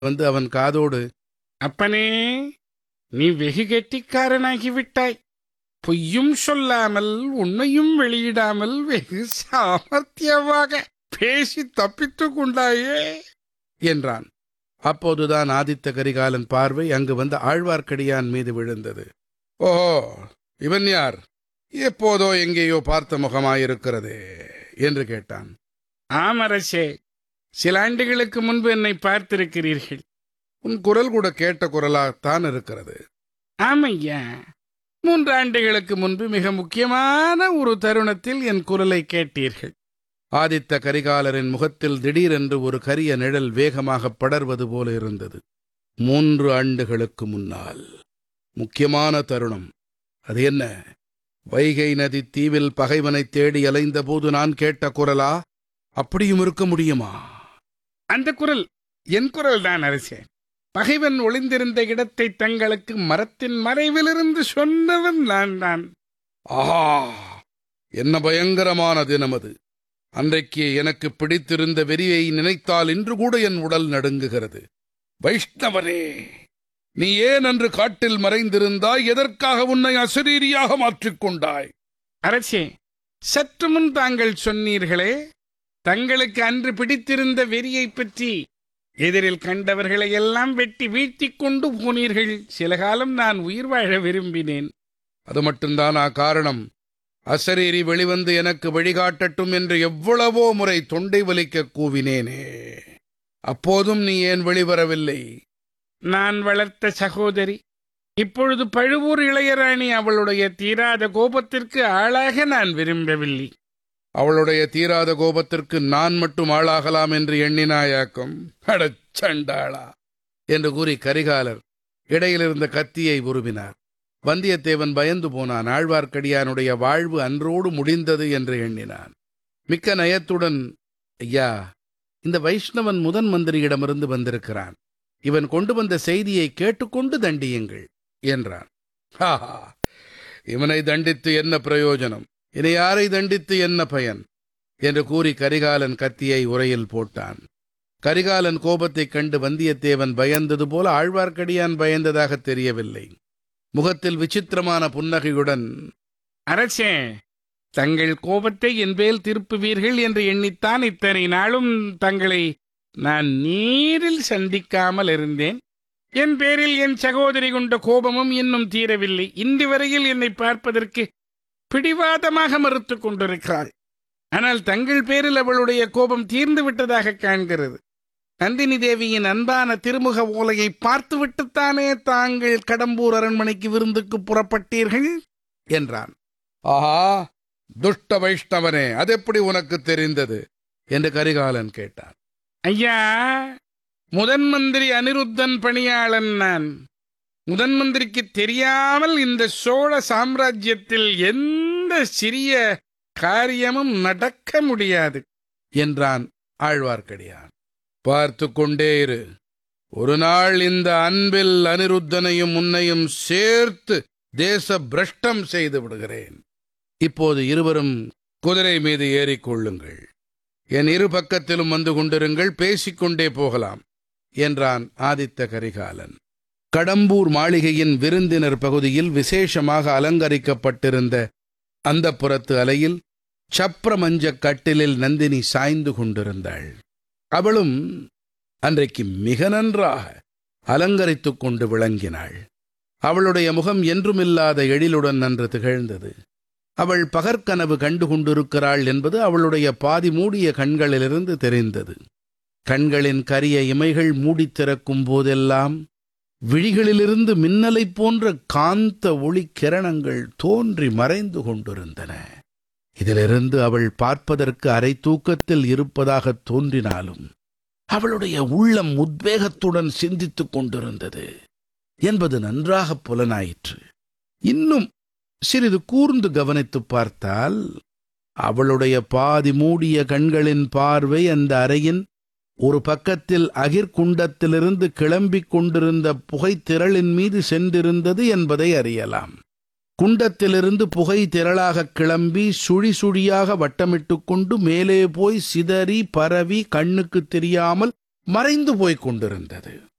வந்து அவன் காதோடு அப்பனே நீ வெகு கெட்டிக்காரனாகிவிட்டாய் பொய்யும் சொல்லாமல் உண்மையும் வெளியிடாமல் வெகு சாமர்த்தியமாக பேசி தப்பித்துக் கொண்டாயே என்றான் அப்போதுதான் ஆதித்த கரிகாலன் பார்வை அங்கு வந்த ஆழ்வார்க்கடியான் மீது விழுந்தது ஓஹோ இவன் யார் எப்போதோ எங்கேயோ பார்த்த முகமாயிருக்கிறதே என்று கேட்டான் ஆமரசே சில ஆண்டுகளுக்கு முன்பு என்னை பார்த்திருக்கிறீர்கள் உன் குரல் கூட கேட்ட குரலாகத்தான் இருக்கிறது ஆமையா மூன்று ஆண்டுகளுக்கு முன்பு மிக முக்கியமான ஒரு தருணத்தில் என் குரலை கேட்டீர்கள் ஆதித்த கரிகாலரின் முகத்தில் திடீரென்று ஒரு கரிய நிழல் வேகமாக படர்வது போல இருந்தது மூன்று ஆண்டுகளுக்கு முன்னால் முக்கியமான தருணம் அது என்ன வைகை நதி தீவில் பகைவனை தேடி அலைந்த போது நான் கேட்ட குரலா அப்படியும் இருக்க முடியுமா அந்த குரல் என் குரல் தான் அரசே பகைவன் ஒளிந்திருந்த இடத்தை தங்களுக்கு மரத்தின் மறைவிலிருந்து சொன்னவன் நான் தான் ஆஹா என்ன பயங்கரமான தினம் அது அன்றைக்கு எனக்கு பிடித்திருந்த வெறியை நினைத்தால் இன்று கூட என் உடல் நடுங்குகிறது வைஷ்ணவனே நீ ஏன் அன்று காட்டில் மறைந்திருந்தாய் எதற்காக உன்னை அசரீரியாக மாற்றிக்கொண்டாய் அரசே சற்று முன் தாங்கள் சொன்னீர்களே தங்களுக்கு அன்று பிடித்திருந்த வெறியைப் பற்றி எதிரில் கண்டவர்களை எல்லாம் வெட்டி வீழ்த்திக் கொண்டு போனீர்கள் சில காலம் நான் உயிர் வாழ விரும்பினேன் அது மட்டும்தானா காரணம் அசரீரி வெளிவந்து எனக்கு வழிகாட்டட்டும் என்று எவ்வளவோ முறை தொண்டை வலிக்க கூவினேனே அப்போதும் நீ ஏன் வெளிவரவில்லை நான் வளர்த்த சகோதரி இப்பொழுது பழுவூர் இளையராணி அவளுடைய தீராத கோபத்திற்கு ஆளாக நான் விரும்பவில்லை அவளுடைய தீராத கோபத்திற்கு நான் மட்டும் ஆளாகலாம் என்று எண்ணினாயாக்கும் அடச்சண்டாளா என்று கூறி கரிகாலர் இடையிலிருந்த கத்தியை உருவினார் வந்தியத்தேவன் பயந்து போனான் ஆழ்வார்க்கடியானுடைய வாழ்வு அன்றோடு முடிந்தது என்று எண்ணினான் மிக்க நயத்துடன் ஐயா இந்த வைஷ்ணவன் முதன் மந்திரியிடமிருந்து வந்திருக்கிறான் இவன் கொண்டு வந்த செய்தியை கேட்டுக்கொண்டு தண்டியுங்கள் என்றான் ஹாஹா இவனை தண்டித்து என்ன பிரயோஜனம் இனி யாரை தண்டித்து என்ன பயன் என்று கூறி கரிகாலன் கத்தியை உரையில் போட்டான் கரிகாலன் கோபத்தைக் கண்டு வந்தியத்தேவன் பயந்தது போல ஆழ்வார்க்கடியான் பயந்ததாக தெரியவில்லை முகத்தில் விசித்திரமான புன்னகையுடன் அரசே தங்கள் கோபத்தை என் பேல் திருப்புவீர்கள் என்று எண்ணித்தான் இத்தனை நாளும் தங்களை நான் நீரில் சந்திக்காமல் இருந்தேன் என் பேரில் என் சகோதரி கொண்ட கோபமும் இன்னும் தீரவில்லை இன்று வரையில் என்னை பார்ப்பதற்கு பிடிவாதமாக மறுத்துக் கொண்டிருக்கிறாள் ஆனால் தங்கள் பேரில் அவளுடைய கோபம் தீர்ந்து விட்டதாக காண்கிறது நந்தினி தேவியின் அன்பான திருமுக ஓலையை பார்த்துவிட்டுத்தானே தாங்கள் கடம்பூர் அரண்மனைக்கு விருந்துக்கு புறப்பட்டீர்கள் என்றான் ஆஹா துஷ்ட வைஷ்ணவனே அதெப்படி உனக்கு தெரிந்தது என்று கரிகாலன் கேட்டான் ஐயா முதன் மந்திரி அனிருத்தன் பணியாளன் நான் முதன் மந்திரிக்கு தெரியாமல் இந்த சோழ சாம்ராஜ்யத்தில் எந்த சிறிய காரியமும் நடக்க முடியாது என்றான் ஆழ்வார்க்கடியான் பார்த்து கொண்டே இரு ஒரு நாள் இந்த அன்பில் அனிருத்தனையும் உன்னையும் சேர்த்து தேச பிரஷ்டம் செய்து விடுகிறேன் இப்போது இருவரும் குதிரை மீது ஏறிக்கொள்ளுங்கள் என் இரு பக்கத்திலும் வந்து கொண்டிருங்கள் பேசிக்கொண்டே போகலாம் என்றான் ஆதித்த கரிகாலன் கடம்பூர் மாளிகையின் விருந்தினர் பகுதியில் விசேஷமாக அலங்கரிக்கப்பட்டிருந்த அந்த புறத்து அலையில் சப்ரமஞ்ச கட்டிலில் நந்தினி சாய்ந்து கொண்டிருந்தாள் அவளும் அன்றைக்கு மிக நன்றாக அலங்கரித்துக் கொண்டு விளங்கினாள் அவளுடைய முகம் என்றுமில்லாத எழிலுடன் அன்று திகழ்ந்தது அவள் பகற்கனவு கண்டு கொண்டிருக்கிறாள் என்பது அவளுடைய பாதி மூடிய கண்களிலிருந்து தெரிந்தது கண்களின் கரிய இமைகள் மூடித் திறக்கும் போதெல்லாம் விழிகளிலிருந்து மின்னலைப் போன்ற காந்த ஒளி கிரணங்கள் தோன்றி மறைந்து கொண்டிருந்தன இதிலிருந்து அவள் பார்ப்பதற்கு அரை தூக்கத்தில் இருப்பதாகத் தோன்றினாலும் அவளுடைய உள்ளம் உத்வேகத்துடன் சிந்தித்துக் கொண்டிருந்தது என்பது நன்றாக புலனாயிற்று இன்னும் சிறிது கூர்ந்து கவனித்துப் பார்த்தால் அவளுடைய பாதி மூடிய கண்களின் பார்வை அந்த அறையின் ஒரு பக்கத்தில் அகிர்குண்டத்திலிருந்து கிளம்பிக் கொண்டிருந்த புகைத்திரளின் மீது சென்றிருந்தது என்பதை அறியலாம் குண்டத்திலிருந்து புகை திரளாக கிளம்பி சுழி சுழியாக வட்டமிட்டுக் கொண்டு மேலே போய் சிதறி பரவி கண்ணுக்கு தெரியாமல் மறைந்து போய்க் கொண்டிருந்தது